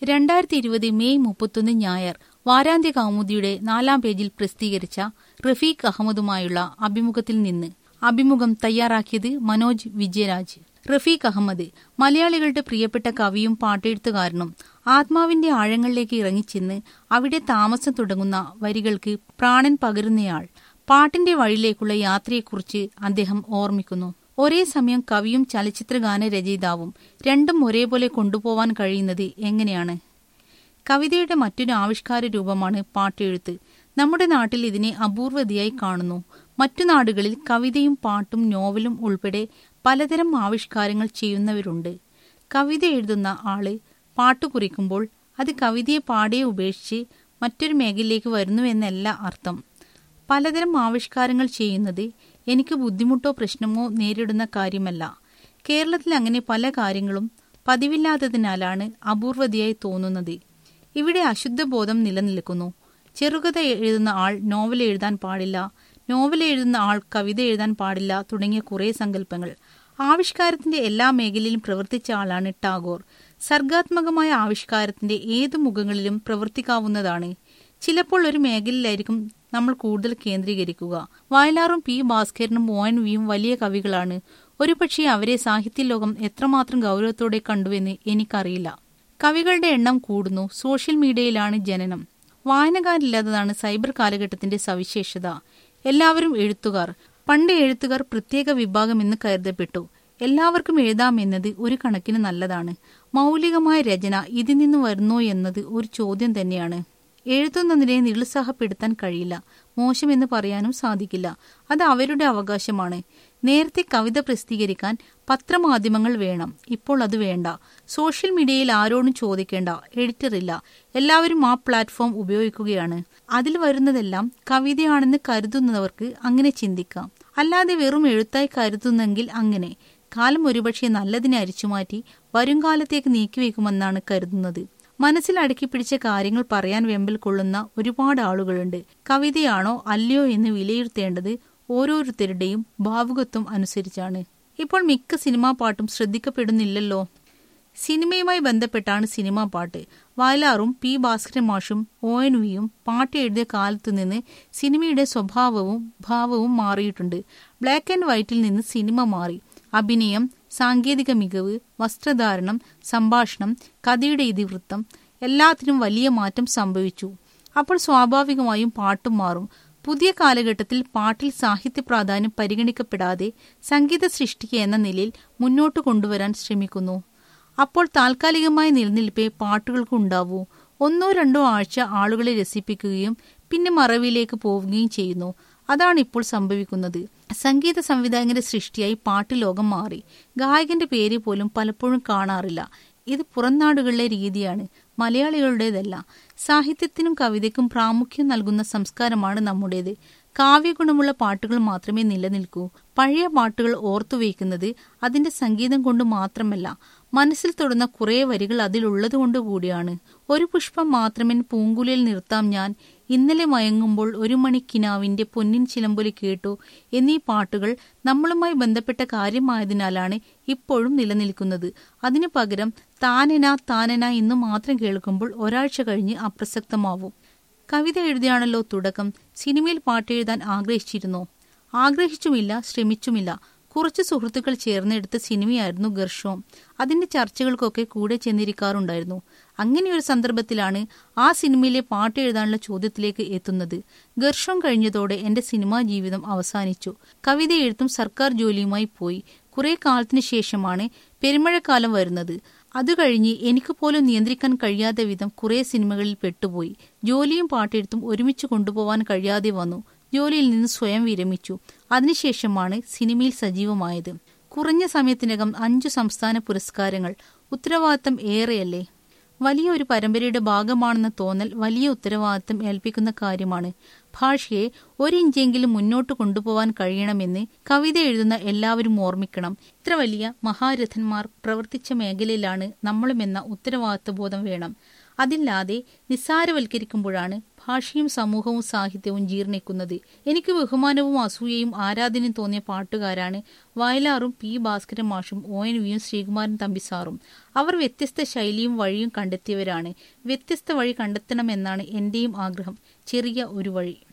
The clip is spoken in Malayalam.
രണ്ടായിരത്തി ഇരുപത് മെയ് മുപ്പത്തൊന്ന് ഞായർ വാരാന്ത്യ കൗമുദിയുടെ നാലാം പേജിൽ പ്രസിദ്ധീകരിച്ച റഫീഖ് അഹമ്മദുമായുള്ള അഭിമുഖത്തിൽ നിന്ന് അഭിമുഖം തയ്യാറാക്കിയത് മനോജ് വിജയരാജ് റഫീഖ് അഹമ്മദ് മലയാളികളുടെ പ്രിയപ്പെട്ട കവിയും പാട്ടെഴുത്തുകാരനും ആത്മാവിന്റെ ആഴങ്ങളിലേക്ക് ഇറങ്ങിച്ചെന്ന് അവിടെ താമസം തുടങ്ങുന്ന വരികൾക്ക് പ്രാണൻ പകരുന്നയാൾ പാട്ടിന്റെ വഴിയിലേക്കുള്ള യാത്രയെക്കുറിച്ച് അദ്ദേഹം ഓർമ്മിക്കുന്നു ഒരേ സമയം കവിയും ചലച്ചിത്രഗാന രചയിതാവും രണ്ടും ഒരേപോലെ കൊണ്ടുപോവാൻ കഴിയുന്നത് എങ്ങനെയാണ് കവിതയുടെ മറ്റൊരു ആവിഷ്കാര രൂപമാണ് പാട്ടെഴുത്ത് നമ്മുടെ നാട്ടിൽ ഇതിനെ അപൂർവതയായി കാണുന്നു മറ്റു നാടുകളിൽ കവിതയും പാട്ടും നോവലും ഉൾപ്പെടെ പലതരം ആവിഷ്കാരങ്ങൾ ചെയ്യുന്നവരുണ്ട് കവിത എഴുതുന്ന ആള് പാട്ടു കുറിക്കുമ്പോൾ അത് കവിതയെ പാടിയെ ഉപേക്ഷിച്ച് മറ്റൊരു മേഖലയിലേക്ക് വരുന്നുവെന്നല്ല അർത്ഥം പലതരം ആവിഷ്കാരങ്ങൾ ചെയ്യുന്നത് എനിക്ക് ബുദ്ധിമുട്ടോ പ്രശ്നമോ നേരിടുന്ന കാര്യമല്ല കേരളത്തിൽ അങ്ങനെ പല കാര്യങ്ങളും പതിവില്ലാത്തതിനാലാണ് അപൂർവതയായി തോന്നുന്നത് ഇവിടെ അശുദ്ധബോധം നിലനിൽക്കുന്നു ചെറുകഥ എഴുതുന്ന ആൾ നോവൽ എഴുതാൻ പാടില്ല നോവൽ എഴുതുന്ന ആൾ കവിത എഴുതാൻ പാടില്ല തുടങ്ങിയ കുറേ സങ്കല്പങ്ങൾ ആവിഷ്കാരത്തിന്റെ എല്ലാ മേഖലയിലും പ്രവർത്തിച്ച ആളാണ് ടാഗോർ സർഗാത്മകമായ ആവിഷ്കാരത്തിന്റെ ഏതു മുഖങ്ങളിലും പ്രവർത്തിക്കാവുന്നതാണ് ചിലപ്പോൾ ഒരു മേഖലയിലായിരിക്കും നമ്മൾ കൂടുതൽ കേന്ദ്രീകരിക്കുക വയലാറും പി ഭാസ്കരനും ഒ എൻ വിയും വലിയ കവികളാണ് ഒരുപക്ഷെ അവരെ സാഹിത്യലോകം എത്രമാത്രം ഗൗരവത്തോടെ കണ്ടുവെന്ന് എനിക്കറിയില്ല കവികളുടെ എണ്ണം കൂടുന്നു സോഷ്യൽ മീഡിയയിലാണ് ജനനം വായനക്കാരില്ലാത്തതാണ് സൈബർ കാലഘട്ടത്തിന്റെ സവിശേഷത എല്ലാവരും എഴുത്തുകാർ പണ്ട് എഴുത്തുകാർ പ്രത്യേക വിഭാഗമെന്ന് കരുതപ്പെട്ടു എല്ലാവർക്കും എഴുതാമെന്നത് ഒരു കണക്കിന് നല്ലതാണ് മൗലികമായ രചന ഇതിൽ നിന്ന് വരുന്നോ എന്നത് ഒരു ചോദ്യം തന്നെയാണ് എഴുതുന്നതിനെ നിരുത്സാഹപ്പെടുത്താൻ കഴിയില്ല മോശമെന്ന് പറയാനും സാധിക്കില്ല അത് അവരുടെ അവകാശമാണ് നേരത്തെ കവിത പ്രസിദ്ധീകരിക്കാൻ പത്രമാധ്യമങ്ങൾ വേണം ഇപ്പോൾ അത് വേണ്ട സോഷ്യൽ മീഡിയയിൽ ആരോടും ചോദിക്കേണ്ട എഡിറ്ററില്ല എല്ലാവരും ആ പ്ലാറ്റ്ഫോം ഉപയോഗിക്കുകയാണ് അതിൽ വരുന്നതെല്ലാം കവിതയാണെന്ന് കരുതുന്നവർക്ക് അങ്ങനെ ചിന്തിക്കാം അല്ലാതെ വെറും എഴുത്തായി കരുതുന്നെങ്കിൽ അങ്ങനെ കാലം ഒരുപക്ഷെ നല്ലതിനെ അരിച്ചുമാറ്റി വരുംകാലത്തേക്ക് നീക്കിവെക്കുമെന്നാണ് കരുതുന്നത് മനസ്സിൽ അടുക്കി പിടിച്ച കാര്യങ്ങൾ പറയാൻ വെമ്പൽ കൊള്ളുന്ന ഒരുപാട് ആളുകളുണ്ട് കവിതയാണോ അല്ലയോ എന്ന് വിലയിരുത്തേണ്ടത് ഓരോരുത്തരുടെയും ഭാവുകത്വം അനുസരിച്ചാണ് ഇപ്പോൾ മിക്ക സിനിമാ പാട്ടും ശ്രദ്ധിക്കപ്പെടുന്നില്ലല്ലോ സിനിമയുമായി ബന്ധപ്പെട്ടാണ് സിനിമാ പാട്ട് വയലാറും പി ഭാസ്കരൻ മാഷും ഒ എൻ വിയും പാട്ട് എഴുതിയ കാലത്തുനിന്ന് സിനിമയുടെ സ്വഭാവവും ഭാവവും മാറിയിട്ടുണ്ട് ബ്ലാക്ക് ആൻഡ് വൈറ്റിൽ നിന്ന് സിനിമ മാറി അഭിനയം സാങ്കേതിക മികവ് വസ്ത്രധാരണം സംഭാഷണം കഥയുടെ ഇതിവൃത്തം എല്ലാത്തിനും വലിയ മാറ്റം സംഭവിച്ചു അപ്പോൾ സ്വാഭാവികമായും പാട്ടും മാറും പുതിയ കാലഘട്ടത്തിൽ പാട്ടിൽ സാഹിത്യ പ്രാധാന്യം പരിഗണിക്കപ്പെടാതെ സംഗീത സൃഷ്ടിക്ക് എന്ന നിലയിൽ മുന്നോട്ട് കൊണ്ടുവരാൻ ശ്രമിക്കുന്നു അപ്പോൾ താൽക്കാലികമായ നിലനിൽപ്പേ പാട്ടുകൾക്ക് ഉണ്ടാവൂ ഒന്നോ രണ്ടോ ആഴ്ച ആളുകളെ രസിപ്പിക്കുകയും പിന്നെ മറവിയിലേക്ക് പോവുകയും ചെയ്യുന്നു അതാണ് ഇപ്പോൾ സംഭവിക്കുന്നത് സംഗീത സംവിധായകന്റെ സൃഷ്ടിയായി പാട്ട് ലോകം മാറി ഗായകന്റെ പേര് പോലും പലപ്പോഴും കാണാറില്ല ഇത് പുറംനാടുകളിലെ രീതിയാണ് മലയാളികളുടേതല്ല സാഹിത്യത്തിനും കവിതയ്ക്കും പ്രാമുഖ്യം നൽകുന്ന സംസ്കാരമാണ് നമ്മുടേത് കാവ്യഗുണമുള്ള പാട്ടുകൾ മാത്രമേ നിലനിൽക്കൂ പഴയ പാട്ടുകൾ ഓർത്തുവയ്ക്കുന്നത് അതിന്റെ സംഗീതം കൊണ്ട് മാത്രമല്ല മനസ്സിൽ തൊടുന്ന കുറേ വരികൾ അതിലുള്ളതുകൊണ്ട് കൂടിയാണ് ഒരു പുഷ്പം മാത്രമേ പൂങ്കുലയിൽ നിർത്താം ഞാൻ ഇന്നലെ മയങ്ങുമ്പോൾ ഒരു മണിക്കിനാവിന്റെ പൊന്നിൻ ചിലമ്പൊലി കേട്ടു എന്നീ പാട്ടുകൾ നമ്മളുമായി ബന്ധപ്പെട്ട കാര്യമായതിനാലാണ് ഇപ്പോഴും നിലനിൽക്കുന്നത് അതിനു പകരം താനന താനന എന്ന് മാത്രം കേൾക്കുമ്പോൾ ഒരാഴ്ച കഴിഞ്ഞ് അപ്രസക്തമാവും കവിത എഴുതിയാണല്ലോ തുടക്കം സിനിമയിൽ പാട്ടെഴുതാൻ ആഗ്രഹിച്ചിരുന്നോ ആഗ്രഹിച്ചുമില്ല ശ്രമിച്ചുമില്ല കുറച്ച് സുഹൃത്തുക്കൾ ചേർന്നെടുത്ത സിനിമയായിരുന്നു ഗർഷോം അതിന്റെ ചർച്ചകൾക്കൊക്കെ കൂടെ ചെന്നിരിക്കാറുണ്ടായിരുന്നു അങ്ങനെയൊരു സന്ദർഭത്തിലാണ് ആ സിനിമയിലെ പാട്ട് എഴുതാനുള്ള ചോദ്യത്തിലേക്ക് എത്തുന്നത് ഗർഷോം കഴിഞ്ഞതോടെ എന്റെ സിനിമാ ജീവിതം അവസാനിച്ചു കവിത എഴുത്തും സർക്കാർ ജോലിയുമായി പോയി കുറെ കാലത്തിനു ശേഷമാണ് പെരുമഴക്കാലം വരുന്നത് അത് കഴിഞ്ഞ് എനിക്ക് പോലും നിയന്ത്രിക്കാൻ കഴിയാത്ത വിധം കുറെ സിനിമകളിൽ പെട്ടുപോയി ജോലിയും പാട്ടെഴുത്തും ഒരുമിച്ച് കൊണ്ടുപോകാൻ കഴിയാതെ വന്നു ജോലിയിൽ നിന്ന് സ്വയം വിരമിച്ചു അതിനുശേഷമാണ് സിനിമയിൽ സജീവമായത് കുറഞ്ഞ സമയത്തിനകം അഞ്ചു സംസ്ഥാന പുരസ്കാരങ്ങൾ ഉത്തരവാദിത്തം ഏറെയല്ലേ വലിയ ഒരു പരമ്പരയുടെ ഭാഗമാണെന്ന തോന്നൽ വലിയ ഉത്തരവാദിത്തം ഏൽപ്പിക്കുന്ന കാര്യമാണ് ഭാഷയെ ഒരിഞ്ചെങ്കിലും മുന്നോട്ട് കൊണ്ടുപോകാൻ കഴിയണമെന്ന് കവിത എഴുതുന്ന എല്ലാവരും ഓർമ്മിക്കണം ഇത്ര വലിയ മഹാരഥന്മാർ പ്രവർത്തിച്ച മേഖലയിലാണ് നമ്മളുമെന്ന ഉത്തരവാദിത്വബോധം വേണം അതില്ലാതെ നിസ്സാരവൽക്കരിക്കുമ്പോഴാണ് ഭാഷയും സമൂഹവും സാഹിത്യവും ജീർണിക്കുന്നത് എനിക്ക് ബഹുമാനവും അസൂയയും ആരാധനയും തോന്നിയ പാട്ടുകാരാണ് വയലാറും പി ഭാസ്കരൻ മാഷും ഒ എൻ വിയും ശ്രീകുമാരൻ തമ്പിസാറും അവർ വ്യത്യസ്ത ശൈലിയും വഴിയും കണ്ടെത്തിയവരാണ് വ്യത്യസ്ത വഴി കണ്ടെത്തണമെന്നാണ് എന്റെയും ആഗ്രഹം ചെറിയ ഒരു വഴി